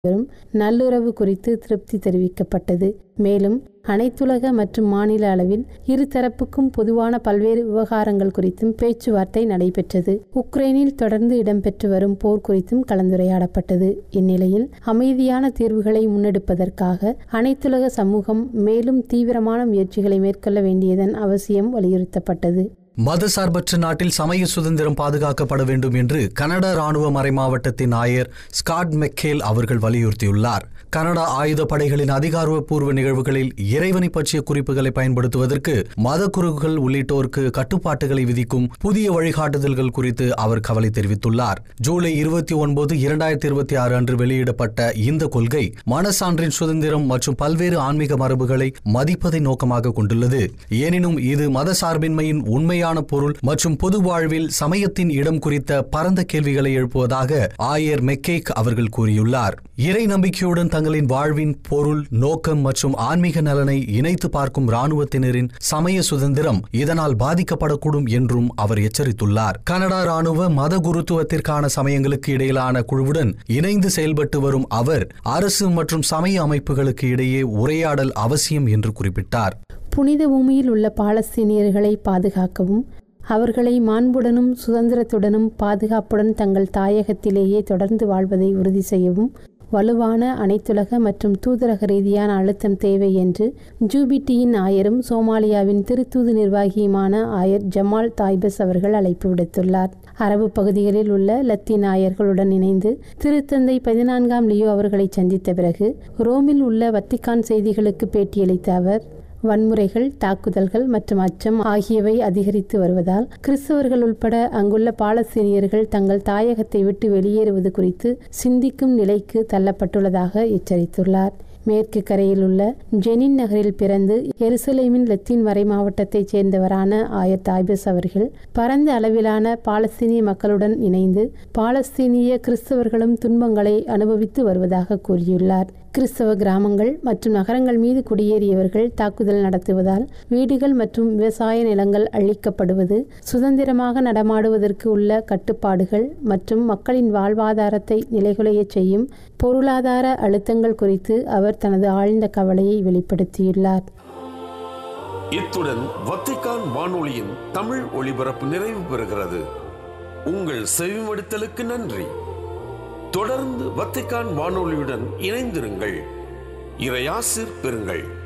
வரும் நல்லுறவு குறித்து திருப்தி தெரிவிக்கப்பட்டது மேலும் அனைத்துலக மற்றும் மாநில அளவில் இருதரப்புக்கும் பொதுவான பல்வேறு விவகாரங்கள் குறித்தும் பேச்சுவார்த்தை நடைபெற்றது உக்ரைனில் தொடர்ந்து இடம்பெற்று வரும் போர் குறித்தும் கலந்துரையாடப்பட்டது இந்நிலையில் அமைதியான தீர்வுகளை முன்னெடுப்பதற்காக அனைத்துலக சமூகம் மேலும் தீவிரமான முயற்சிகளை மேற்கொள்ள வேண்டியதன் அவசியம் வலியுறுத்தப்பட்டது மதசார்பற்ற நாட்டில் சமய சுதந்திரம் பாதுகாக்கப்பட வேண்டும் என்று கனடா ராணுவ மறைமாவட்டத்தின் ஆயர் ஸ்காட் மெக்கேல் அவர்கள் வலியுறுத்தியுள்ளார் கனடா ஆயுத படைகளின் அதிகாரப்பூர்வ நிகழ்வுகளில் இறைவனை பற்றிய குறிப்புகளை பயன்படுத்துவதற்கு மத குருக்கள் உள்ளிட்டோருக்கு கட்டுப்பாட்டுகளை விதிக்கும் புதிய வழிகாட்டுதல்கள் குறித்து அவர் கவலை தெரிவித்துள்ளார் ஜூலை இருபத்தி ஒன்பது இரண்டாயிரத்தி இருபத்தி ஆறு அன்று வெளியிடப்பட்ட இந்த கொள்கை மனசான்றின் சுதந்திரம் மற்றும் பல்வேறு ஆன்மீக மரபுகளை மதிப்பதை நோக்கமாக கொண்டுள்ளது எனினும் இது மதசார்பின்மையின் உண்மையான பொருள் மற்றும் பொது வாழ்வில் சமயத்தின் இடம் குறித்த பரந்த கேள்விகளை எழுப்புவதாக ஆயர் மெக்கேக் அவர்கள் கூறியுள்ளார் இறை நம்பிக்கையுடன் தங்களின் வாழ்வின் பொருள் நோக்கம் மற்றும் ஆன்மீக நலனை இணைத்து பார்க்கும் ராணுவத்தினரின் சமய சுதந்திரம் இதனால் பாதிக்கப்படக்கூடும் என்றும் அவர் எச்சரித்துள்ளார் கனடா ராணுவ மத குருத்துவத்திற்கான சமயங்களுக்கு இடையிலான குழுவுடன் இணைந்து செயல்பட்டு வரும் அவர் அரசு மற்றும் சமய அமைப்புகளுக்கு இடையே உரையாடல் அவசியம் என்று குறிப்பிட்டார் புனித பூமியில் உள்ள பாலஸ்தீனியர்களை பாதுகாக்கவும் அவர்களை மாண்புடனும் சுதந்திரத்துடனும் பாதுகாப்புடன் தங்கள் தாயகத்திலேயே தொடர்ந்து வாழ்வதை உறுதி செய்யவும் வலுவான அனைத்துலக மற்றும் தூதரக ரீதியான அழுத்தம் தேவை என்று ஜூபிட்டியின் ஆயரும் சோமாலியாவின் திருத்தூது நிர்வாகியுமான ஆயர் ஜமால் தாய்பஸ் அவர்கள் அழைப்பு விடுத்துள்ளார் அரபு பகுதிகளில் உள்ள லத்தீன் ஆயர்களுடன் இணைந்து திருத்தந்தை பதினான்காம் லியோ அவர்களை சந்தித்த பிறகு ரோமில் உள்ள வத்திக்கான் செய்திகளுக்கு பேட்டியளித்த அவர் வன்முறைகள் தாக்குதல்கள் மற்றும் அச்சம் ஆகியவை அதிகரித்து வருவதால் கிறிஸ்தவர்கள் உட்பட அங்குள்ள பாலஸ்தீனியர்கள் தங்கள் தாயகத்தை விட்டு வெளியேறுவது குறித்து சிந்திக்கும் நிலைக்கு தள்ளப்பட்டுள்ளதாக எச்சரித்துள்ளார் மேற்கு கரையில் உள்ள ஜெனின் நகரில் பிறந்து எருசலேமின் லத்தீன் வரை மாவட்டத்தைச் சேர்ந்தவரான ஆயர் தாய்பஸ் அவர்கள் பரந்த அளவிலான பாலஸ்தீனிய மக்களுடன் இணைந்து பாலஸ்தீனிய கிறிஸ்தவர்களும் துன்பங்களை அனுபவித்து வருவதாக கூறியுள்ளார் கிறிஸ்தவ கிராமங்கள் மற்றும் நகரங்கள் மீது குடியேறியவர்கள் தாக்குதல் நடத்துவதால் வீடுகள் மற்றும் விவசாய நிலங்கள் அழிக்கப்படுவது சுதந்திரமாக நடமாடுவதற்கு உள்ள கட்டுப்பாடுகள் மற்றும் மக்களின் வாழ்வாதாரத்தை நிலைகுலையச் செய்யும் பொருளாதார அழுத்தங்கள் குறித்து அவர் தனது ஆழ்ந்த கவலையை வெளிப்படுத்தியுள்ளார் இத்துடன் வத்திக்கான் வானொலியின் தமிழ் ஒளிபரப்பு நிறைவு பெறுகிறது உங்கள் செவிமடுத்தலுக்கு நன்றி தொடர்ந்து வத்திக்கான் வானொலியுடன் இணைந்திருங்கள் இறையாசிர் பெறுங்கள்